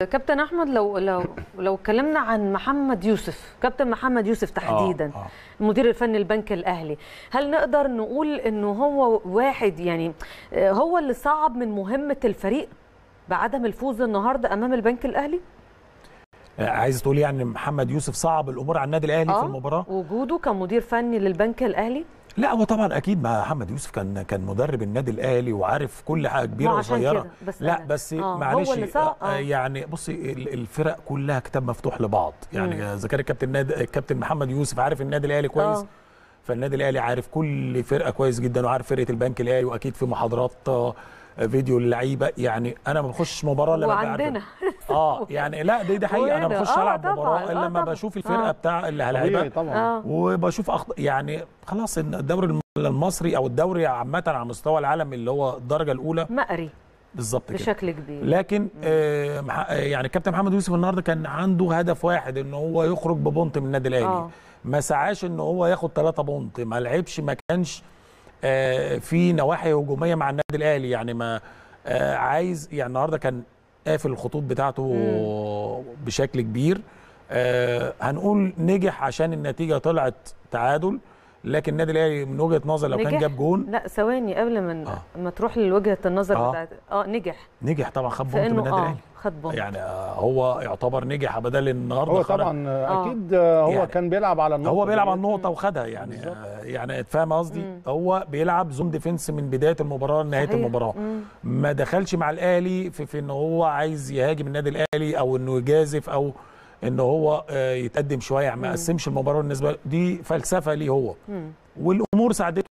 كابتن احمد لو لو لو اتكلمنا عن محمد يوسف كابتن محمد يوسف تحديدا آه. المدير الفني البنك الاهلي هل نقدر نقول انه هو واحد يعني آه، هو اللي صعب من مهمه الفريق بعدم الفوز النهارده امام البنك الاهلي آه، عايز تقول يعني محمد يوسف صعب الامور على النادي الاهلي في آه، المباراه وجوده كمدير فني للبنك الاهلي لا هو طبعا اكيد ما محمد يوسف كان كان مدرب النادي الاهلي وعارف كل حاجه كبيره ما عشان وصغيره كده بس لا أنا- بس آه، معلش هو اللي صعب، آه، آه. يعني بصي ال- الفرق كلها كتاب مفتوح لبعض يعني اذا كان الكابتن نادي الكابتن محمد يوسف عارف النادي الاهلي كويس آه. فالنادي الاهلي عارف كل فرقه كويس جدا وعارف فرقه البنك الاهلي واكيد في محاضرات آه، فيديو للعيبه يعني انا ما بخش مباراه الا ببقى عارف- وعندنا اه يعني لا دي دي حقيقه انا وهنا. بخش آه، العب طبعاً، مباراه آه، الا لما طبعاً. بشوف الفرقه آه. بتاع اللي طبيعي هلاعبها طبعا اه وبشوف أخط... يعني خلاص إن الدوري الم- المصري او الدوري عامه على مستوى العالم اللي هو الدرجه الاولى مقري بالظبط كده بشكل كبير لكن آه مح- آه، يعني كابتن محمد يوسف النهارده كان عنده هدف واحد ان هو يخرج ببونت من النادي الاهلي آه. ما سعاش ان هو ياخد ثلاثة بونت ما لعبش ما كانش آه في نواحي هجوميه مع النادي الاهلي يعني ما آه عايز يعني النهارده كان قافل الخطوط بتاعته بشكل كبير آه هنقول نجح عشان النتيجه طلعت تعادل لكن النادي الاهلي من وجهه نظر لو كان نجح؟ جاب جون لا ثواني قبل ما آه. ما تروح لوجهه النظر آه. بتاعت اه نجح نجح طبعا خد في بونت من انه النادي اه الاهلي خد بونت يعني آه، هو يعتبر نجح بدل النهارده هو خرج. طبعا آه. اكيد هو يعني كان بيلعب على النقطه هو بيلعب دي. على النقطه وخدها يعني بالظبط. آه، يعني فاهم قصدي مم. هو بيلعب زون ديفنس من بدايه المباراه لنهايه صحيح. المباراه مم. ما دخلش مع الاهلي في, في ان هو عايز يهاجم النادي الاهلي او انه يجازف او ان هو آه، يتقدم شويه يعني ما قسمش المباراه بالنسبه له. دي فلسفه ليه هو مم. والامور ساعدته